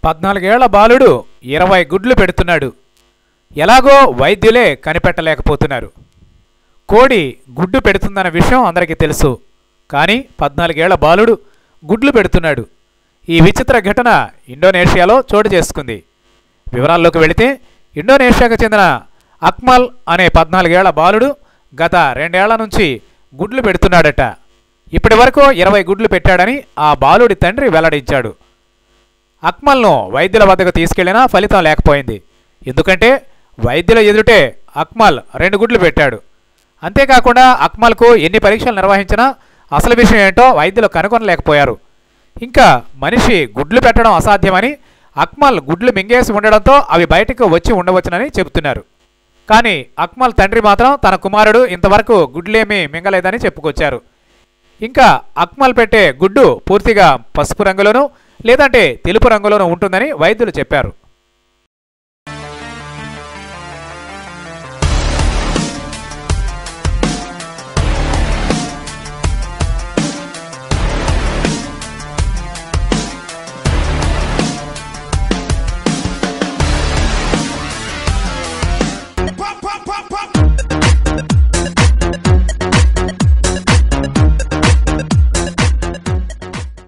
పద్నాలుగేళ్ల బాలుడు ఇరవై గుడ్లు పెడుతున్నాడు ఎలాగో వైద్యులే కనిపెట్టలేకపోతున్నారు కోడి గుడ్డు పెడుతుందన్న విషయం అందరికీ తెలుసు కానీ పద్నాలుగేళ్ల బాలుడు గుడ్లు పెడుతున్నాడు ఈ విచిత్ర ఘటన ఇండోనేషియాలో చోటు చేసుకుంది వివరాల్లోకి వెళితే ఇండోనేషియాకు చెందిన అక్మల్ అనే పద్నాలుగేళ్ల బాలుడు గత రెండేళ్ల నుంచి గుడ్లు పెడుతున్నాడట ఇప్పటి వరకు ఇరవై గుడ్లు పెట్టాడని ఆ బాలుడి తండ్రి వెల్లడించాడు అక్మల్ను వైద్యుల వద్దకు తీసుకెళ్లినా ఫలితం లేకపోయింది ఎందుకంటే వైద్యుల ఎదుటే అక్మల్ రెండు గుడ్లు పెట్టాడు అంతేకాకుండా అక్మల్కు ఎన్ని పరీక్షలు నిర్వహించినా అసలు విషయం ఏంటో వైద్యులు కనుగొనలేకపోయారు ఇంకా మనిషి గుడ్లు పెట్టడం అసాధ్యమని అక్మల్ గుడ్లు మింగేసి ఉండడంతో అవి బయటకు వచ్చి ఉండవచ్చునని చెబుతున్నారు కానీ అక్మల్ తండ్రి మాత్రం తన కుమారుడు ఇంతవరకు గుడ్లేమీ మింగలేదని చెప్పుకొచ్చారు ఇంకా అక్మల్ పెట్టే గుడ్డు పూర్తిగా పసుపు రంగులోనూ లేదంటే తెలుపు రంగులోనూ ఉంటుందని వైద్యులు చెప్పారు